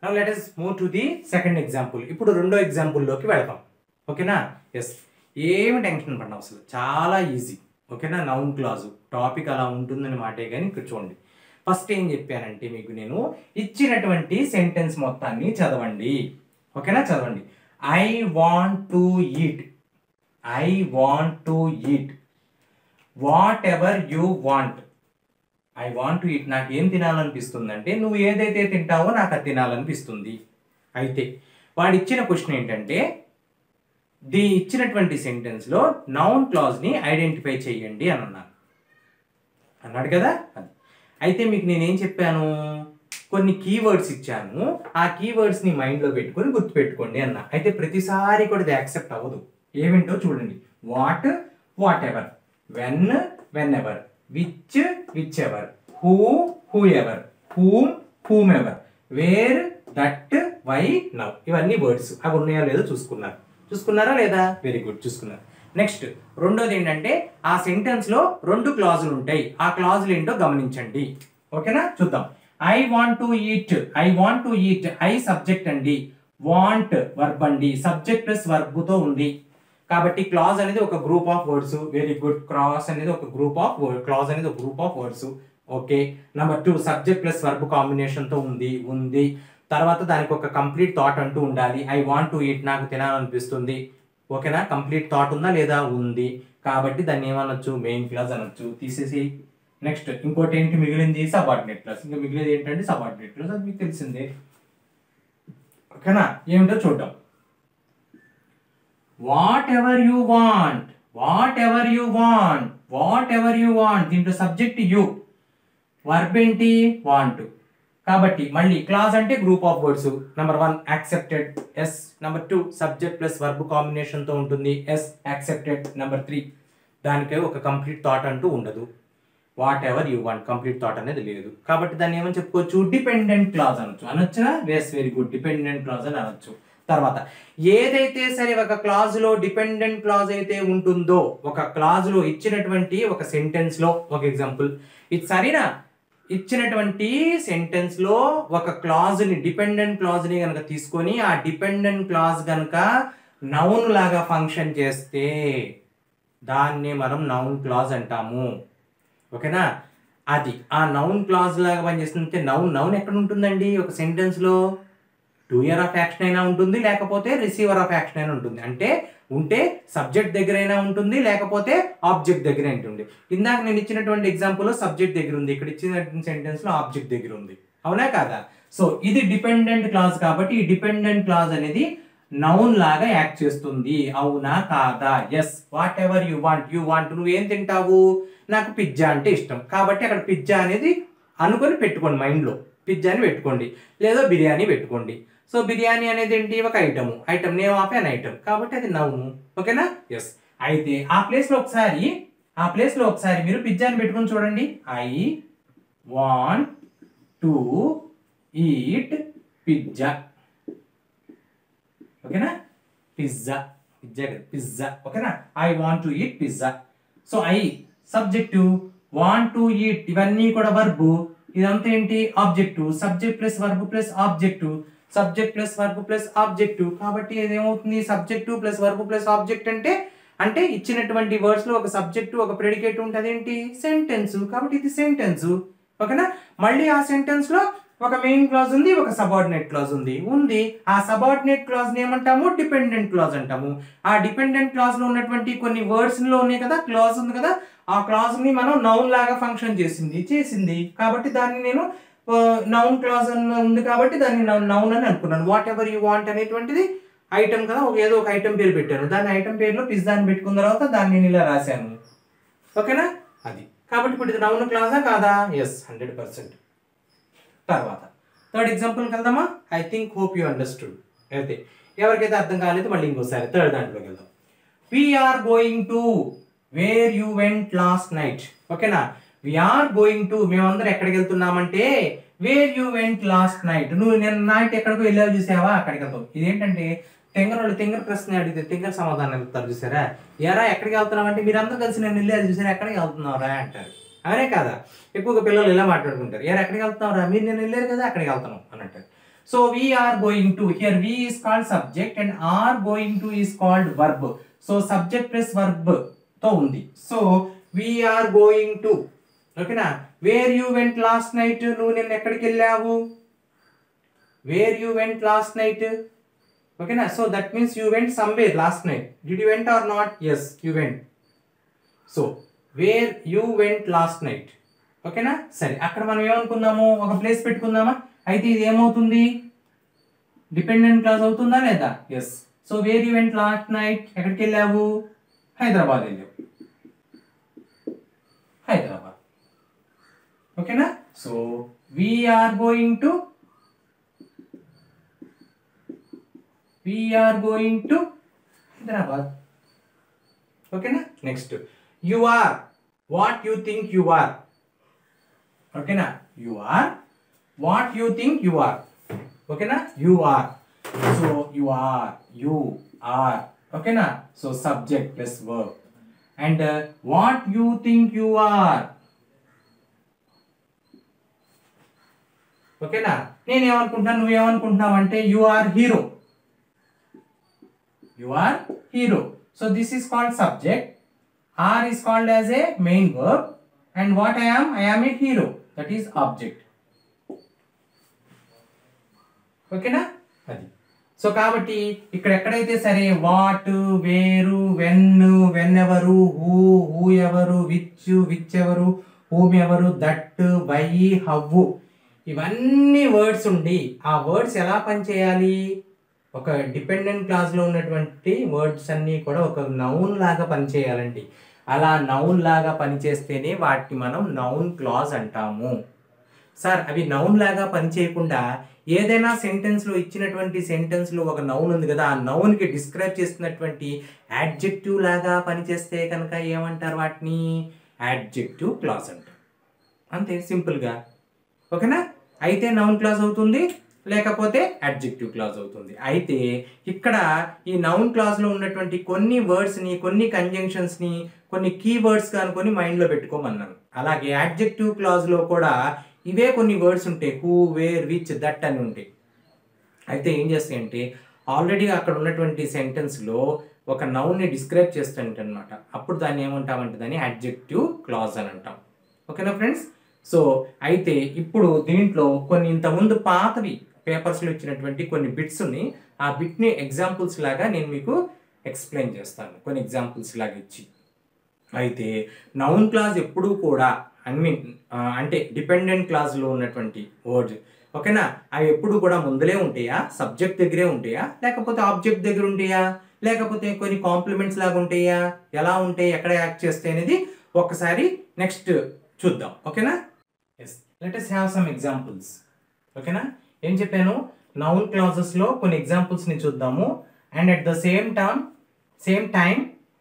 now let us move to the second example ఇప్పుడు రెండో ఎగ్జాంపుల్లోకి వెళ్తాం ఓకేనా ఎస్ ఏమి టెన్షన్ పడిన అసలు చాలా ఈజీ ఓకేనా నౌన్ క్లాజు టాపిక్ అలా ఉంటుందని మాటే కానీ ఇక్కడ చూడండి ఫస్ట్ ఏం చెప్పానంటే మీకు నేను ఇచ్చినటువంటి సెంటెన్స్ మొత్తాన్ని చదవండి ఓకేనా చదవండి I want to eat I want to eat whatever you want I want to eat నాకు ఏం తినాలనిపిస్తుంది అంటే నువ్వు ఏదైతే తింటావో నాకు అది తినాలనిపిస్తుంది అయితే వాడు ఇచ్చిన క్వశ్చన్ ఏంటంటే ది ఇచ్చినటువంటి సెంటెన్స్లో నౌన్ క్లాజ్ని ఐడెంటిఫై చేయండి అని అన్నాను అన్నాడు కదా అది అయితే మీకు నేనేం చెప్పాను కొన్ని కీవర్డ్స్ ఇచ్చాను ఆ కీవర్డ్స్ని మైండ్లో పెట్టుకొని గుర్తుపెట్టుకోండి అన్న అయితే ప్రతిసారి కూడా ఇది యాక్సెప్ట్ అవ్వదు ఏమిటో చూడండి what whatever when whenever which whichever who whoever whom whomever where that why now ఇవన్నీ వర్డ్స్ అవి ఉన్నాయో లేదో చూసుకున్నారు చూసుకున్నారా లేదా వెరీ గుడ్ చూసుకున్నారు నెక్స్ట్ రెండోది ఏంటంటే ఆ సెంటెన్స్ లో రెండు క్లాజులు ఉంటాయి ఆ క్లాజులు ఏంటో గమనించండి ఓకేనా చూద్దాం I want to eat I want to eat I subject అండి వాంట్ వర్బ్ అండి సబ్జెక్ట్ ప్లస్ వర్బ్ తో ఉంది కాబట్టి క్లాజ్ అనేది ఒక group of words very good clause అనేది ఒక గ్రూప్ ఆఫ్ క్లాజ్ అనేది ఒక group of words okay number two subject plus verb combination తో ఉంది ఉంది తర్వాత దానికి ఒక కంప్లీట్ థాట్ అంటూ ఉండాలి ఐ వాంట్ టు ఈట్ నాకు తినాలనిపిస్తుంది ఓకేనా కంప్లీట్ థాట్ ఉందా లేదా ఉంది కాబట్టి దాన్ని ఏమనొచ్చు మెయిన్ క్లాస్ అనొచ్చు తీసేసి నెక్స్ట్ ఇంకోటి ఏంటి మిగిలింది సబార్డినేట్ క్లాస్ ఇంకా మిగిలింది ఏంటంటే సబార్డినేట్ క్లాస్ అది మీకు తెలిసిందే ఓకేనా ఏమిటో చూద్దాం whatever you want whatever you want whatever you want దీంట్లో సబ్జెక్ట్ యూ వర్బ్ ఏంటి వాంట్ కాబట్టి మళ్ళీ క్లాస్ అంటే group of words number one accepted yes number two subject plus verb కాంబినేషన్తో ఉంటుంది ఎస్ యాక్సెప్టెడ్ నెంబర్ త్రీ దానికి ఒక complete thought అంటూ ఉండదు whatever you want complete thought అనేది లేదు కాబట్టి దాన్ని ఏమని చెప్పుకోవచ్చు డిపెండెంట్ క్లాజ్ అనొచ్చు అనొచ్చా yes very good dependent clause అని అనొచ్చు తర్వాత ఏదైతే సరే ఒక క్లాజులో డిపెండెంట్ క్లాజ్ అయితే ఉంటుందో ఒక క్లాజులో ఇచ్చినటువంటి ఒక సెంటెన్స్ లో ఒక ఎగ్జాంపుల్ ఇది సరేనా ఇచ్చినటువంటి సెంటెన్స్ లో ఒక క్లాజ్ ని డిపెండెంట్ క్లాజ్ ని కనుక తీసుకొని ఆ డిపెండెంట్ క్లాజ్ కనుక నౌన్ లాగా ఫంక్షన్ చేస్తే దాన్ని మనం నౌన్ క్లాజ్ అంటాము ఓకేనా అది ఆ నౌన్ క్లాజ్ లాగా పనిచేస్తుంటే నౌన్ నౌన్ ఎక్కడ ఉంటుందండి ఒక సెంటెన్స్ లో డూయర్ ఆఫ్ యాక్షన్ అయినా ఉంటుంది లేకపోతే రిసీవర్ ఆఫ్ యాక్షన్ అయినా ఉంటుంది అంటే ఉంటే సబ్జెక్ట్ దగ్గర అయినా ఉంటుంది లేకపోతే ఆబ్జెక్ట్ దగ్గర ఉంటుంది ఇందాక నేను ఇచ్చినటువంటి ఎగ్జాంపుల్ సబ్జెక్ట్ దగ్గర ఉంది ఇక్కడ ఇచ్చిన సెంటెన్స్ లో ఆబ్జెక్ట్ దగ్గర ఉంది అవునా కాదా సో ఇది డిపెండెంట్ క్లాజ్ కాబట్టి ఈ డిపెండెంట్ క్లాజ్ అనేది నౌన్ లాగా యాక్ట్ చేస్తుంది అవునా కాదా yes whatever you want you want నువ్వు ఏం తింటావు నాకు పిజ్జా అంటే ఇష్టం కాబట్టి అక్కడ పిజ్జా అనేది అనుకొని పెట్టుకోండి మైండ్లో పిజ్జాని పెట్టుకోండి లేదా బిర్యానీ పెట్టుకోండి సో బిర్యానీ అనేది ఏంటి ఒక item item name of an item కాబట్టి అది నౌను ఓకేనా ఎస్ అయితే ఆ ప్లేస్లో ఒకసారి ఆ ప్లేస్లో ఒకసారి మీరు పిజ్జాని పెట్టుకొని చూడండి I want to eat pizza ఓకేనా పిజ్జా పిజ్జా కదా పిజ్జా ఓకేనా I want to eat pizza so I subject want to eat ఇవన్నీ కూడా వర్బు ఇదంతా ఏంటి object subject plus verb plus object subject plus verb plus object కాబట్టి ఇదేమవుతుంది subject plus verb plus object అంటే అంటే ఇచ్చినటువంటి వర్డ్స్ లో ఒక సబ్జెక్టు ఒక ప్రెడికేట్ ఉంటుంది అదేంటి సెంటెన్స్ కాబట్టి ఇది సెంటెన్స్ ఓకేనా మళ్ళీ ఆ సెంటెన్స్ లో ఒక మెయిన్ క్లాజ్ ఉంది ఒక సబార్డినేట్ క్లాజ్ ఉంది ఉంది ఆ సబార్డినేట్ క్లాజ్ ని ఏమంటాము డిపెండెంట్ క్లాజ్ అంటాము ఆ డిపెండెంట్ క్లాజ్ లో ఉన్నటువంటి కొన్ని వర్డ్స్ లో ఉన్నాయి కదా క్లాజ్ ఉంది కదా ఆ క్లాజ్ ని మనం నౌన్ లాగా ఫంక్షన్ చేసింది చేసింది కాబట్టి దాన్ని నేను నౌన్ క్లాజ్ ఉంది కాబట్టి దాన్ని నౌన్ అని అనుకున్నాను వాట్ ఎవర్ యూ వాంట్ అనేటువంటిది ఐటమ్ కదా ఒక ఏదో ఒక ఐటమ్ పేరు పెట్టాను దాని ఐటమ్ పేరులో పిజ్జా అని పెట్టుకున్న తర్వాత దాన్ని నేను ఇలా రాశాను ఓకేనా అది కాబట్టి ఇప్పుడు ఇది నౌన్ క్లాజా కాదా ఎస్ హండ్రెడ్ పర్సెంట్ తర్వాత థర్డ్ ఎగ్జాంపుల్కి వెళ్దామా I think hope you understood అయితే ఎవరికైతే అర్థం కాలేదు మళ్ళీ ఇంకోసారి థర్డ్ దాంట్లోకి వెళ్దాం we are going to where you went last night ఓకేనా వీఆర్ గోయింగ్ టు మేమందరం ఎక్కడికి వెళ్తున్నామంటే where you went last night నువ్వు నిన్న నైట్ ఎక్కడికో వెళ్ళావు చూసావా అక్కడికి వెళ్తావు ఇదేంటంటే తెంగర్ వాళ్ళు తెంగర్ ప్రశ్న అడిగితే తెంగర్ సమాధానం వెళ్తారు చూసారా ఎరా ఎక్కడికి వెళ్తున్నామంటే మీరందరూ కలిసి నేను వెళ్ళేది చూసారా ఎక్కడికి వెళ్తున్నారా అంటారు అనే కాదా ఎక్కువగా పిల్లలు ఇలా మాట్లాడుకుంటారు ఎరా ఎక్కడికి వెళ్తున్నారా మీరు నేను వెళ్ళారు కదా అక్కడికి వెళ్తున్నాం అని అంటారు so we are going to here we is called subject and are going to is called verb so subject plus verb తో ఉంది so we are going to ఓకేనా where you went last night నువ్వు నిన్న ఎక్కడికి వెళ్ళావు where you went last night ఓకేనా so that means you went somewhere last night did you went or not yes you went so where you went last night ఓకేనా సరే అక్కడ మనం ఏమనుకుందాము ఒక ప్లేస్ పెట్టుకుందామా అయితే ఇది ఏమవుతుంది డిపెండెంట్ క్లాస్ అవుతుందా లేదా yes so where you went last night ఎక్కడికి వెళ్ళావు హైదరాబాద్ వెళ్ళావు హైదరాబాద్ ఓకేనా so we are going to we are going to Hyderabad ఓకేనా next you are what you think you are ఓకేనా you are what you think you are ఓకేనా you are so you are you are ఓకేనా so subject plus verb and what you think you are ఓకేనా నేను ఏమనుకుంటున్నాను నువ్వేమనుకుంటున్నావు అంటే you are hero you are hero so this is called subject r is called as a main verb and what i am i am a hero that is object ఓకేనా అది so కాబట్టి ఇక్కడ ఎక్కడైతే సరే what where when whenever who whoever which whichever whomever that why how ఇవన్నీ words ఉండి ఆ words ఎలా పనిచేయాలి ఒక డిపెండెంట్ క్లాస్లో ఉన్నటువంటి వర్డ్స్ అన్నీ కూడా ఒక నౌన్ లాగా పనిచేయాలండి అలా నౌన్ లాగా పనిచేస్తేనే వాటిని మనం నౌన్ క్లాజ్ అంటాము సార్ అవి నౌన్ లాగా పనిచేయకుండా ఏదైనా సెంటెన్స్లో ఇచ్చినటువంటి సెంటెన్స్లో ఒక నౌన్ ఉంది కదా ఆ నౌన్కి డిస్క్రైబ్ చేస్తున్నటువంటి యాడ్జెక్టివ్ లాగా పనిచేస్తే కనుక ఏమంటారు వాటిని యాడ్జెక్టివ్ క్లాజ్ అంటారు అంతే సింపుల్గా ఓకేనా అయితే నౌన్ క్లాజ్ అవుతుంది లేకపోతే అడ్జెక్టివ్ క్లాజ్ అవుతుంది అయితే ఇక్కడ ఈ నౌన్ క్లాజ్లో ఉన్నటువంటి కొన్ని వర్డ్స్ని కొన్ని కంజంక్షన్స్ని కొన్ని కీవర్డ్స్ అనుకొని మైండ్లో పెట్టుకోమన్నాను అలాగే అడ్జెక్టివ్ క్లాజ్లో కూడా ఇవే కొన్ని వర్డ్స్ ఉంటాయి హూ వేర్ విచ్ దట్ అని ఉంటాయి అయితే ఏం చేస్తాయంటే ఆల్రెడీ అక్కడ ఉన్నటువంటి సెంటెన్స్లో ఒక నౌన్ని డిస్క్రైబ్ చేస్తుంటే అనమాట అప్పుడు దాన్ని ఏమంటామంటే దాన్ని అడ్జెక్టివ్ క్లాజ్ అని అంటాం ఓకేనా ఫ్రెండ్స్ సో అయితే ఇప్పుడు దీంట్లో కొన్ని ఇంతకుముందు పాతవి పేపర్స్లో ఇచ్చినటువంటి కొన్ని బిట్స్ ఉన్నాయి ఆ బిట్ని ఎగ్జాంపుల్స్ లాగా నేను మీకు ఎక్స్ప్లెయిన్ చేస్తాను కొన్ని ఎగ్జాంపుల్స్ లాగా ఇచ్చి అయితే నౌన్ క్లాజ్ ఎప్పుడూ కూడా ఐ మీన్ అంటే డిపెండెంట్ క్లాజ్లో ఉన్నటువంటి వర్డ్స్ ఓకేనా అవి ఎప్పుడు కూడా ముందులే ఉంటాయా సబ్జెక్ట్ దగ్గరే ఉంటాయా లేకపోతే ఆబ్జెక్ట్ దగ్గర ఉంటాయా లేకపోతే కొన్ని కాంప్లిమెంట్స్ లాగా ఉంటాయా ఎలా ఉంటాయి ఎక్కడ యాక్ట్ చేస్తాయి అనేది ఒకసారి నెక్స్ట్ చూద్దాం ఓకేనా yes let us have some examples ఓకేనా ఏం చెప్పాను నౌన్ క్లాజెస్లో కొన్ని ఎగ్జాంపుల్స్ని చూద్దాము and at the same time same time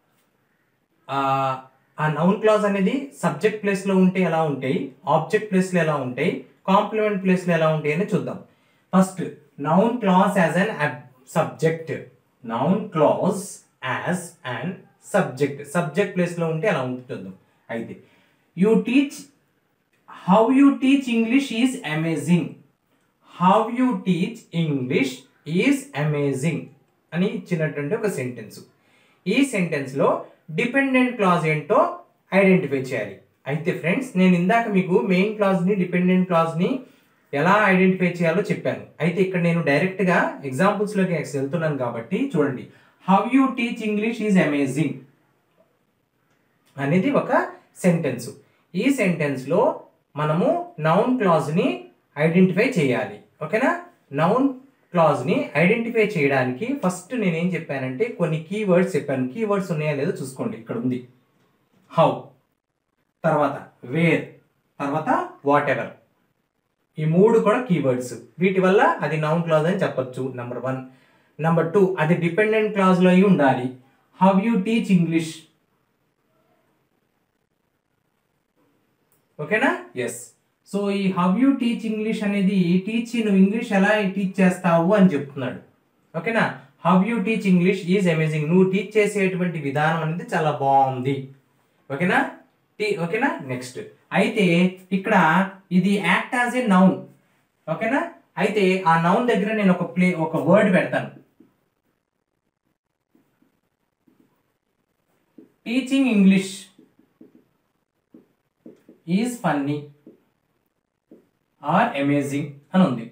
ఆ నౌన్ క్లాజ్ అనేది సబ్జెక్ట్ ప్లేస్లో ఉంటే ఎలా ఉంటాయి ఆబ్జెక్ట్ ప్లేస్లో ఎలా ఉంటాయి కాంప్లిమెంట్ ప్లేస్లో ఎలా ఉంటాయి అని చూద్దాం first noun clause as an subject noun clause as an subject subject ప్లేస్లో ఉంటే ఎలా ఉంటుంది చూద్దాం అయితే you teach how you teach English is amazing how you teach English is amazing అని ఇచ్చినటువంటి ఒక సెంటెన్స్ ఈ సెంటెన్స్లో డిపెండెంట్ క్లాజ్ ఏంటో ఐడెంటిఫై చేయాలి అయితే ఫ్రెండ్స్ నేను ఇందాక మీకు మెయిన్ క్లాజ్ని డిపెండెంట్ క్లాజ్ని ఎలా ఐడెంటిఫై చేయాలో చెప్పాను అయితే ఇక్కడ నేను డైరెక్ట్గా ఎగ్జాంపుల్స్లోకి వెళ్తున్నాను కాబట్టి చూడండి how you teach English is amazing అనేది ఒక సెంటెన్స్ ఈ సెంటెన్స్లో మనము నౌన్ క్లాజ్ని ఐడెంటిఫై చేయాలి ఓకేనా నౌన్ క్లాజ్ని ఐడెంటిఫై చేయడానికి ఫస్ట్ నేనేం చెప్పానంటే కొన్ని కీవర్డ్స్ చెప్పాను కీవర్డ్స్ ఉన్నాయా లేదో చూసుకోండి ఇక్కడ ఉంది హౌ తర్వాత వేర్ తర్వాత వాట్ ఎవర్ ఈ మూడు కూడా కీవర్డ్స్ వీటి వల్ల అది నౌన్ క్లాజ్ అని చెప్పొచ్చు నెంబర్ వన్ నెంబర్ టూ అది డిపెండెంట్ క్లాజ్లో అయి ఉండాలి హౌ యూ టీచ్ ఇంగ్లీష్ ఓకేనా ఎస్ సో ఈ హౌ యూ టీచ్ ఇంగ్లీష్ అనేది టీచ్ నువ్వు ఇంగ్లీష్ ఎలా టీచ్ చేస్తావు అని చెప్తున్నాడు ఓకేనా how you teach English is amazing నువ్వు టీచ్ చేసేటువంటి విధానం అనేది చాలా బాగుంది ఓకేనా టీ ఓకేనా నెక్స్ట్ అయితే ఇక్కడ ఇది యాక్ట్ యాజ్ ఏ నౌన్ ఓకేనా అయితే ఆ నౌన్ దగ్గర నేను ఒక ప్లే ఒక వర్డ్ పెడతాను teaching English is funny or amazing అని ఉంది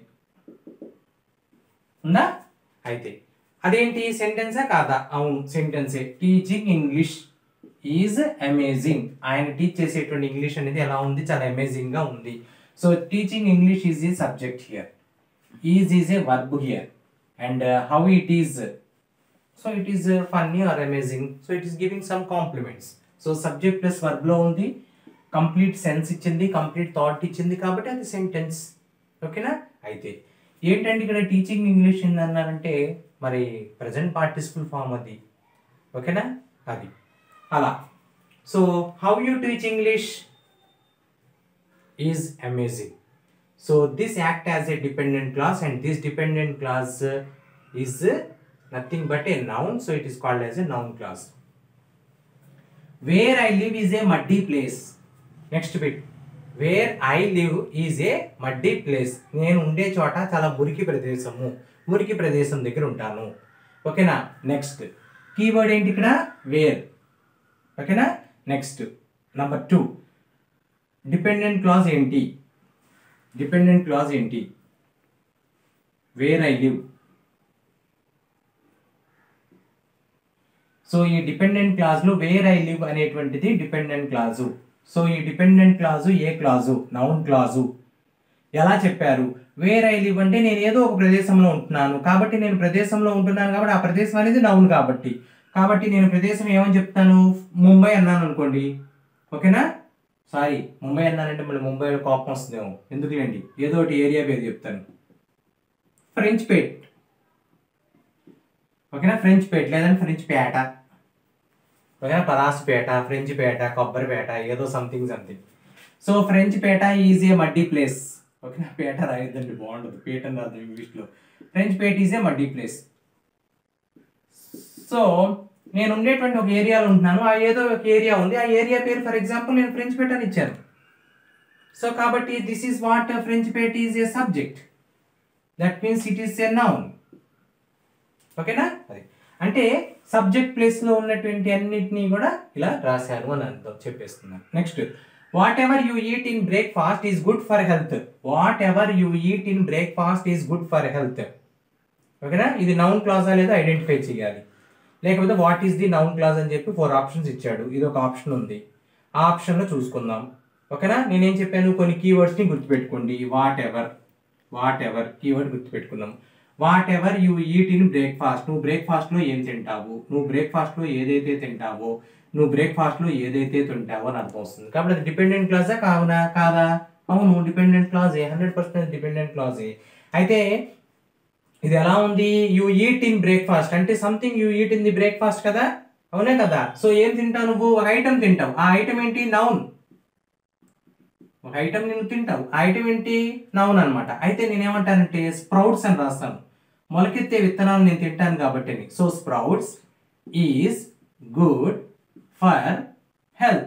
ఉందా అయితే అదేంటి సెంటెన్సా కాదా అవును సెంటెన్సే టీచింగ్ ఇంగ్లీష్ ఈజ్ అమేజింగ్ ఆయన టీచ్ చేసేటువంటి ఇంగ్లీష్ అనేది ఎలా ఉంది చాలా అమేజింగ్ గా ఉంది so teaching English is a subject here is is a verb here and how it is so it is funny or amazing so it is giving some compliments so subject plus వర్బ్లో ఉంది complete sense ఇచ్చింది complete thought ఇచ్చింది కాబట్టి అది sentence ఓకేనా అయితే ఏంటంటే ఇక్కడ టీచింగ్ ఇంగ్లీష్ అన్నారంటే మరి ప్రజెంట్ పార్టిసిపల్ ఫామ్ అది ఓకేనా అది అలా so how you teach English is amazing so this act as a dependent clause and this dependent clause is nothing but a noun so it is called as a noun clause where I live is a muddy place next bit where I live is a muddy place నేను ఉండే చోట చాలా మురికి ప్రదేశము మురికి ప్రదేశం దగ్గర ఉంటాను ఓకేనా నెక్స్ట్ కీవర్డ్ ఏంటి ఇక్కడ వేర్ ఓకేనా next number two dependent clause ఏంటి డిపెండెంట్ క్లాజ్ ఏంటి వేర్ ఐ లివ్ సో ఈ డిపెండెంట్ క్లాజ్లో వేర్ ఐ లివ్ అనేటువంటిది డిపెండెంట్ క్లాజు సో ఈ డిపెండెంట్ క్లాజు ఏ క్లాజు నౌన్ క్లాజు ఎలా చెప్పారు వేర్ ఐ లివ్ అంటే నేను ఏదో ఒక ప్రదేశంలో ఉంటున్నాను కాబట్టి నేను ప్రదేశంలో ఉంటున్నాను కాబట్టి ఆ ప్రదేశం అనేది నౌన్ కాబట్టి కాబట్టి నేను ప్రదేశం ఏమని చెప్తాను ముంబై అన్నాను అనుకోండి ఓకేనా సారీ ముంబై అన్నానంటే మళ్ళీ ముంబైలో కోపం వస్తుందేమో ఎందుకులేండి ఏదో ఒకటి ఏరియా పేరు చెప్తాను ఫ్రెంచ్ పేట్ ఓకేనా ఫ్రెంచ్ పేట లేదంటే ఫ్రెంచ్ పేట ఓకేనా పరాసుపేట ఫ్రెంచ్ పేట కొబ్బరిపేట ఏదో something something so French Peta is a muddy place ఓకేనా పేట రాయొద్దండి బాగుండదు పేట అని రాదు ఇంగ్లీష్లో French Peta is a muddy place సో నేను ఉండేటువంటి ఒక ఏరియాలో ఉంటున్నాను ఆ ఏదో ఒక ఏరియా ఉంది ఆ ఏరియా పేరు ఫర్ ఎగ్జాంపుల్ నేను ఫ్రెంచ్ పేట అని ఇచ్చాను సో కాబట్టి this is what French Peta is a subject that means it is a noun ఓకేనా అది అంటే సబ్జెక్ట్ ప్లేస్లో ఉన్నటువంటి అన్నిటినీ కూడా ఇలా రాశాను అని అర్థం చెప్పేస్తున్నాను next whatever you eat in breakfast is good for health whatever you eat in breakfast is good for health ఓకేనా ఇది నౌన్ క్లాజా లేదా ఐడెంటిఫై చేయాలి లేకపోతే what is the noun clause అని చెప్పి ఫోర్ ఆప్షన్స్ ఇచ్చాడు ఇది ఒక ఆప్షన్ ఉంది ఆ ఆప్షన్లో చూసుకుందాం ఓకేనా నేనేం చెప్పాను కొన్ని కీవర్డ్స్ని గుర్తుపెట్టుకోండి whatever whatever keyword గుర్తుపెట్టుకుందాం whatever you eat in breakfast నువ్వు బ్రేక్ఫాస్ట్లో ఏం తింటావు నువ్వు బ్రేక్ఫాస్ట్లో ఏదైతే తింటావో నువ్వు బ్రేక్ఫాస్ట్లో ఏదైతే తింటావో అని అర్థం వస్తుంది కాబట్టి అది డిపెండెంట్ క్లాజా కావునా కాదా అవును డిపెండెంట్ క్లాజే హండ్రెడ్ పర్సెంట్ డిపెండెంట్ క్లాజే అయితే ఇది ఎలా ఉంది యూ ఈట్ ఇన్ బ్రేక్ఫాస్ట్ అంటే something you eat in the breakfast కదా అవునే కదా సో ఏం తింటావు నువ్వు ఒక ఐటమ్ తింటావు ఆ ఐటమ్ ఏంటి నౌన్ ఒక ఐటమ్ నేను తింటావు ఆ ఐటమ్ ఏంటి నౌన్ అనమాట అయితే నేనేమంటానంటే స్ప్రౌట్స్ అని రాస్తాను మొలకెత్తే విత్తనాలు నేను తింటాను కాబట్టి so sprouts is good for health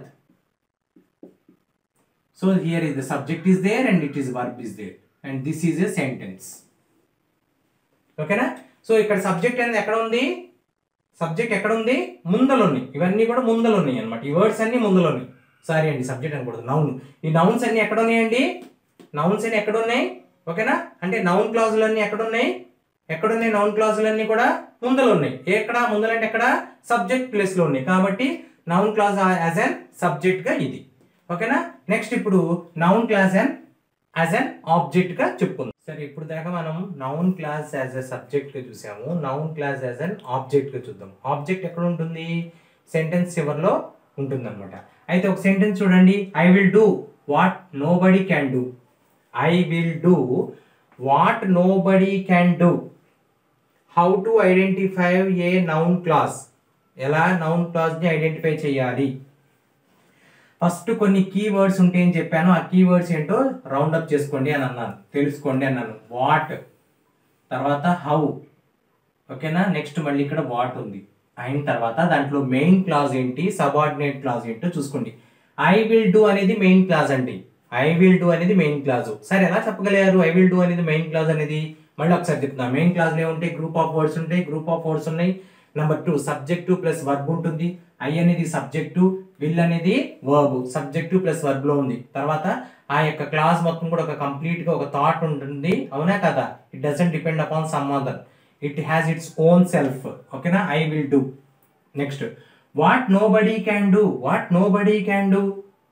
so here is the subject is there and it is verb is there and this is a sentence ఓకేనా సో ఇక్కడ సబ్జెక్ట్ అనేది ఎక్కడ ఉంది సబ్జెక్ట్ ఎక్కడ ఉంది ముందలు ఉన్నాయి ఇవన్నీ కూడా ముందలు ఉన్నాయి అనమాట ఈ వర్డ్స్ అన్ని ముందలు ఉన్నాయి సారీ అండి సబ్జెక్ట్ అనకూడదు నౌన్ ఈ నౌన్స్ అన్ని ఎక్కడ ఉన్నాయండి నౌన్స్ అన్ని ఎక్కడ ఉన్నాయి ఓకేనా అంటే నౌన్ క్లాజులు అన్ని ఎక్కడ ఉన్నాయి ఎక్కడ ఉన్నాయి నౌన్ క్లాజులు అన్ని కూడా ముందలు ఉన్నాయి ఎక్కడ ముందలంటే ఎక్కడ సబ్జెక్ట్ ప్లేస్ లో ఉన్నాయి కాబట్టి noun clause as an subject గా ఇది ఓకేనా నెక్స్ట్ ఇప్పుడు noun clause and as an object గా చెప్పుకుందాం సరే ఇప్పుడు దాకా మనం noun clause as a subject గా చూసాము noun clause as an object గా చూద్దాం ఆబ్జెక్ట్ ఎక్కడ ఉంటుంది సెంటెన్స్ చివరిలో ఉంటుంది అనమాట అయితే ఒక సెంటెన్స్ చూడండి I will do what nobody can do I will do what nobody can do how to identify a noun clause ఎలా నౌన్ క్లాస్ని ఐడెంటిఫై చేయాలి ఫస్ట్ కొన్ని కీవర్డ్స్ ఉంటాయని చెప్పాను ఆ కీవర్డ్స్ ఏంటో రౌండ్ అప్ చేసుకోండి అని అన్నాను తెలుసుకోండి అన్నాను వాట్ తర్వాత హౌ ఓకేనా నెక్స్ట్ మళ్ళీ ఇక్కడ వాట్ ఉంది అయిన తర్వాత దాంట్లో మెయిన్ క్లాజ్ ఏంటి సబార్డినేట్ క్లాజ్ ఏంటో చూసుకోండి ఐ విల్ డూ అనేది మెయిన్ క్లాజ్ అండి ఐ విల్ డూ అనేది మెయిన్ క్లాజ్ సరే ఎలా చెప్పగలిగారు ఐ విల్ డూ అనేది మెయిన్ క్లాజ్ అనేది మళ్ళీ ఒకసారి చెప్తున్నా మెయిన్ క్లాజ్లో ఏముంటాయి గ్రూప్ ఆఫ్ వర్డ్స్ ఉంటాయి గ్రూప్ ఆఫ్ వర్డ్స్ ఉన్నాయి number two subject plus verb ఉంటుంది ఐ అనేది సబ్జెక్టు విల్ అనేది వర్బ్ సబ్జెక్టు ప్లస్ వర్బ్ లో ఉంది తర్వాత ఆ యొక్క క్లాస్ మొత్తం కూడా ఒక కంప్లీట్ గా ఒక థాట్ ఉంటుంది అవునా కదా it doesn't depend upon some other it has its own self ఓకేనా I will do next what nobody can do what nobody can do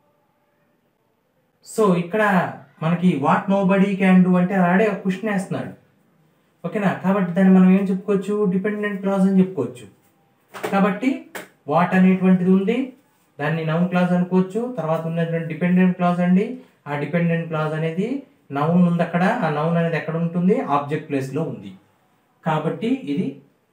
so ఇక్కడ మనకి what nobody can do అంటే ఆడే ఒక question వేస్తున్నాడు ఓకేనా కాబట్టి దాన్ని మనం ఏం చెప్పుకోవచ్చు డిపెండెంట్ క్లాజ్ అని చెప్పుకోవచ్చు కాబట్టి వాట్ అనేటువంటిది ఉంది దాన్ని నౌన్ క్లాజ్ అనుకోవచ్చు తర్వాత ఉన్నటువంటి డిపెండెంట్ క్లాజ్ అండి ఆ డిపెండెంట్ క్లాజ్ అనేది నౌన్ ఉంది అక్కడ ఆ నౌన్ అనేది ఎక్కడ ఉంటుంది ఆబ్జెక్ట్ ప్లేస్లో ఉంది కాబట్టి ఇది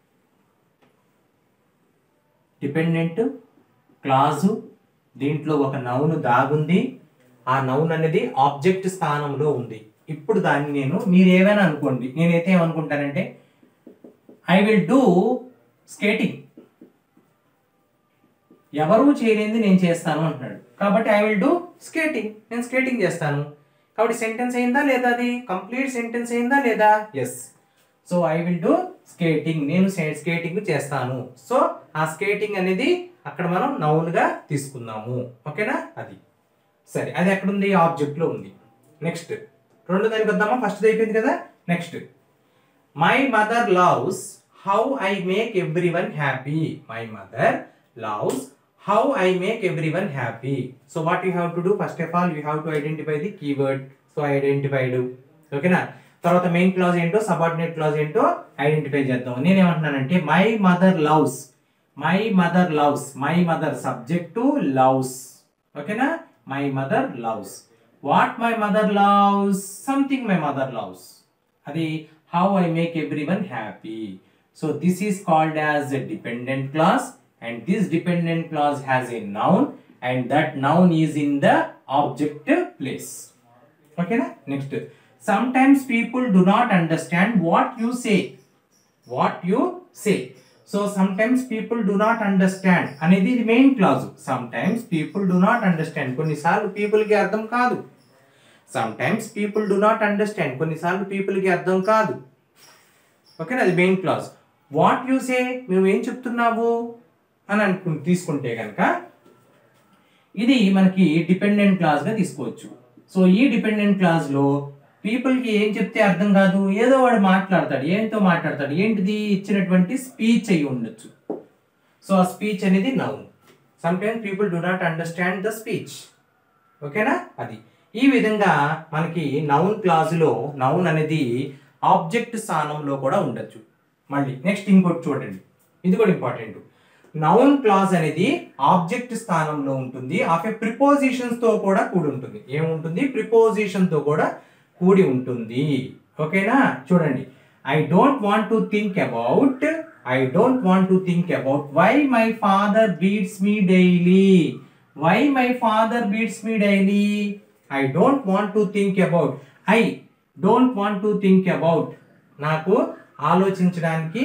డిపెండెంట్ క్లాజు దీంట్లో ఒక నౌన్ దాగుంది ఆ నౌన్ అనేది ఆబ్జెక్ట్ స్థానంలో ఉంది ఇప్పుడు దాన్ని నేను మీరు ఏమైనా అనుకోండి నేనైతే ఏమనుకుంటానంటే ఐ విల్ డూ స్కేటింగ్ ఎవరు చేయలేంది నేను చేస్తాను అంటున్నాడు కాబట్టి ఐ విల్ డూ స్కేటింగ్ నేను స్కేటింగ్ చేస్తాను కాబట్టి సెంటెన్స్ అయిందా లేదా అది కంప్లీట్ సెంటెన్స్ అయిందా లేదా yes so I will do skating నేను స్కేటింగ్ చేస్తాను సో ఆ స్కేటింగ్ అనేది అక్కడ మనం noun గా తీసుకుందాము ఓకేనా అది సరే అది ఎక్కడుంది ఆబ్జెక్ట్ లో ఉంది నెక్స్ట్ రెండు దానికి వద్దామా ఫస్ట్ అయిపోయింది కదా next my mother loves how I make everyone happy my mother loves how I make everyone happy so what you have to do first of all you have to identify the keyword so identified ఓకేనా తర్వాత main clause ఏంటో subordinate clause ఏంటో identify చేద్దాం నేనేమంటున్నానంటే my mother loves my mother loves my mother subject loves ఓకేనా my mother loves what my mother loves something my mother loves అది how I make everyone happy so this is called as a dependent clause and this dependent clause has a noun and that noun is in the object place ఓకేనా next sometimes people do not understand what you say what you say so sometimes people do not understand అనేది ఇది main clause sometimes people do not understand కొన్నిసార్లు people కి అర్థం కాదు some sometimes people do not understand కొన్నిసార్లు people కి అర్థం కాదు ఓకేనా అది main clause what you say నువ్వు ఏం చెప్తున్నావు అని అనుకు తీసుకుంటే కనుక ఇది మనకి డిపెండెంట్ క్లాజ్ గా తీసుకోవచ్చు సో ఈ డిపెండెంట్ క్లాజ్ లో పీపుల్ కి ఏం చెప్తే అర్థం కాదు ఏదో వాడు మాట్లాడతాడు ఏంతో మాట్లాడతాడు ఏంటిది ఇచ్చినటువంటి స్పీచ్ అయి ఉండొచ్చు సో ఆ స్పీచ్ అనేది noun sometimes people do not understand the speech ఓకేనా అది ఈ విధంగా మనకి నౌన్ క్లాజులో నౌన్ అనేది ఆబ్జెక్ట్ స్థానంలో కూడా ఉండొచ్చు మళ్ళీ నెక్స్ట్ ఇంకోటి చూడండి ఇది కూడా ఇంపార్టెంట్ నౌన్ క్లాజ్ అనేది ఆబ్జెక్ట్ స్థానంలో ఉంటుంది ఆఫ్ ఏ ప్రిపోజిషన్స్ తో కూడా కూడి ఉంటుంది ఏముంటుంది ప్రిపోజిషన్ తో కూడా కూడి ఉంటుంది ఓకేనా చూడండి I don't want to think about I don't want to think about why my father beats me daily why my father beats me daily I don't want to think about I don't want to think about నాకు ఆలోచించడానికి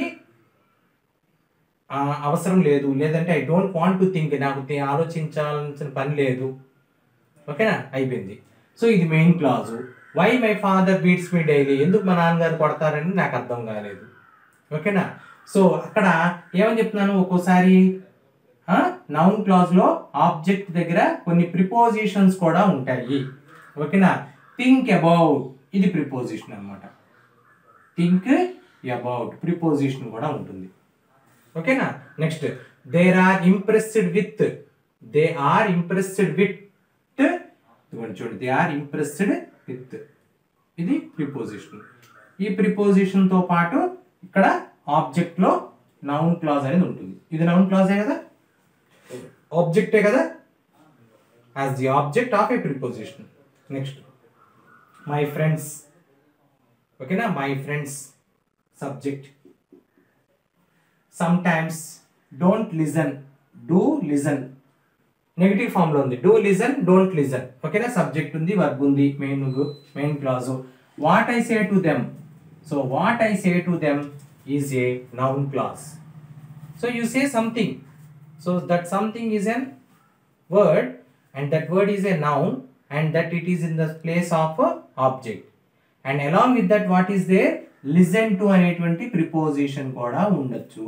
ఆ, అవసరం లేదు లేదంటే I don't want to think నాకు తే- ఆలోచించాల్సిన పని లేదు ఓకేనా అయిపోయింది సో ఇది main clause why my father beats me daily ఎందుకు మా నాన్నగారు కొడతారని నాకు అర్థం కాలేదు ఓకేనా సో అక్కడ ఏమని చెప్తున్నాను ఒక్కోసారి నౌన్ క్లాజ్ లో ఆబ్జెక్ట్ దగ్గర కొన్ని ప్రిపోజిషన్స్ కూడా ఉంటాయి ఓకేనా థింక్ అబౌట్ ఇది ప్రిపోజిషన్ అన్నమాట థింక్ అబౌట్ ప్రిపోజిషన్ కూడా ఉంటుంది ఓకేనా next there are impressed with they are impressed with చూడండి దే ఆర్ ఇంప్రెస్డ్ విత్ ఇది ప్రిపోజిషన్ ఈ ప్రిపోజిషన్ తో పాటు ఇక్కడ ఆబ్జెక్ట్ లో నౌన్ క్లాజ్ అనేది ఉంటుంది ఇది నౌన్ క్లాజే కదా ఆబ్జెక్టే కదా as the object of a preposition next my friends ఓకేనా my friends subject sometimes don't listen do listen negative form లో ఉంది డూ లిజన్ డోంట్ లిజన్ ఓకేనా సబ్జెక్ట్ ఉంది వర్బ్ ఉంది main main clause what I say to them so what I say to them is a noun clause so you say something so that something is an word and that word is a noun and that it is in the place of a object and along with that what is there listen to అనేటువంటి preposition కూడా ఉండొచ్చు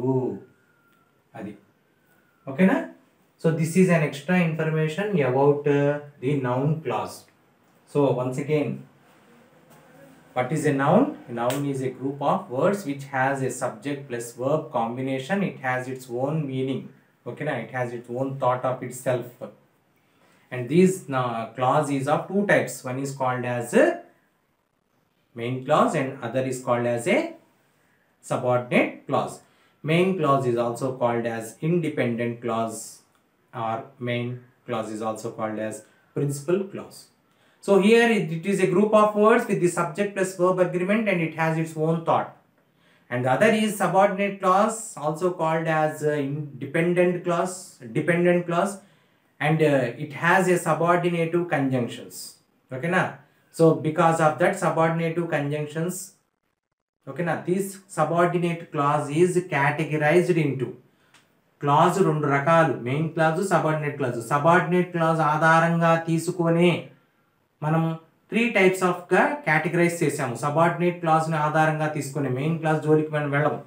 అది ఓకేనా so this is an extra information about the noun clause so once again what is a noun a noun is a group of words which has a subject plus verb combination it has its own meaning okay na? it has its own thought of itself and these uh, clause is of two types one is called as a main clause and other is called as a subordinate clause main clause is also called as independent clause or main clause is also called as principal clause so here it, it is a group of words with the subject plus verb agreement and it has its own thought. And the other is subordinate clause also called as uh, independent clause, dependent clause and uh, it has a subordinative conjunctions. Okay na? So because of that subordinative conjunctions, okay na? This subordinate clause is categorized into clause రెండు రకాలు main clause subordinate clause subordinate clause ఆధారంగా తీసుకొనే మనం three types ఆఫ్గా categorize చేసాము subordinate క్లాజ్ని ఆధారంగా తీసుకునే మెయిన్ క్లాస్ జోలికి మనం వెళ్ళము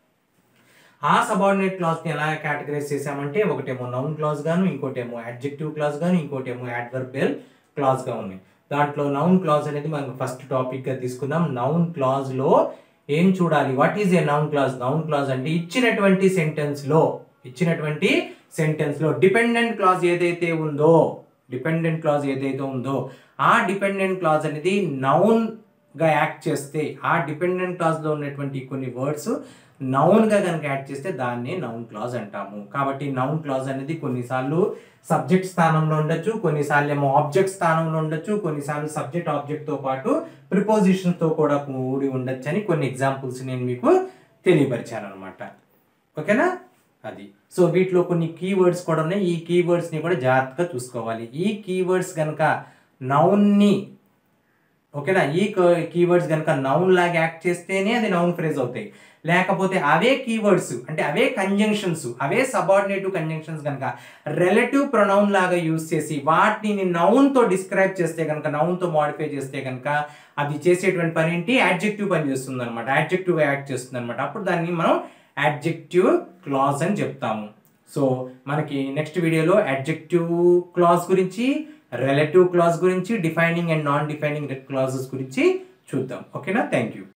ఆ సబార్డినేట్ క్లాస్ని ఎలా కేటగరైజ్ చేసామంటే ఒకటేమో నౌన్ క్లాజ్ గాను ఇంకోటేమో అడ్జెక్టివ్ క్లాజ్ గాను ఇంకోటేమో యాడ్వర్బియల్ క్లాజ్గా ఉన్నాయి దాంట్లో నౌన్ క్లాజ్ అనేది మనం ఫస్ట్ టాపిక్గా తీసుకుందాం నౌన్ క్లాజ్లో ఏం చూడాలి what is a noun clause noun clause అంటే ఇచ్చినటువంటి సెంటెన్స్లో ఇచ్చినటువంటి సెంటెన్స్లో డిపెండెంట్ క్లాజ్ ఏదైతే ఉందో డిపెండెంట్ క్లాజ్ ఏదైతే ఉందో ఆ డిపెండెంట్ క్లాజ్ అనేది నౌన్గా యాక్ట్ చేస్తే ఆ డిపెండెంట్ క్లాజ్లో ఉన్నటువంటి కొన్ని వర్డ్స్ నౌన్గా కనుక యాడ్ చేస్తే దాన్ని నౌన్ క్లాజ్ అంటాము కాబట్టి నౌన్ క్లాజ్ అనేది కొన్నిసార్లు సబ్జెక్ట్ స్థానంలో ఉండొచ్చు కొన్నిసార్లు ఏమో ఆబ్జెక్ట్ స్థానంలో ఉండొచ్చు కొన్నిసార్లు సబ్జెక్ట్ ఆబ్జెక్ట్తో పాటు ప్రిపోజిషన్తో కూడా కూడి ఉండొచ్చు అని కొన్ని ఎగ్జాంపుల్స్ నేను మీకు తెలియపరిచాను అనమాట ఓకేనా అది సో వీటిలో కొన్ని కీవర్డ్స్ కూడా ఉన్నాయి ఈ కీవర్డ్స్ని కూడా జాగ్రత్తగా చూసుకోవాలి ఈ కీవర్డ్స్ కనుక నౌన్ని ఓకేనా ఈ కీవర్డ్స్ కనుక నౌన్ లాగా యాక్ట్ చేస్తేనే అది నౌన్ ఫ్రేజ్ అవుతాయి లేకపోతే అవే కీవర్డ్స్ అంటే అవే కంజంక్షన్స్ అవే సబార్డినేటివ్ కంజంక్షన్స్ కనుక రిలేటివ్ ప్రొనౌన్ లాగా యూస్ చేసి వాటిని నౌన్తో డిస్క్రైబ్ చేస్తే కనుక నౌన్తో మాడిఫై చేస్తే కనుక అది చేసేటువంటి పని ఏంటి యాడ్జెక్టివ్ పని చేస్తుంది అనమాట యాడ్జెక్టివ్గా యాక్ట్ చేస్తుంది అనమాట అప్పుడు దాన్ని మనం యాడ్జెక్టివ్ క్లాజ్ అని చెప్తాము సో మనకి నెక్స్ట్ వీడియోలో అడ్జెక్టివ్ క్లాజ్ గురించి రిలేటివ్ క్లాజ్ గురించి defining and non defining clauses గురించి చూద్దాం ఓకేనా థ్యాంక్ యూ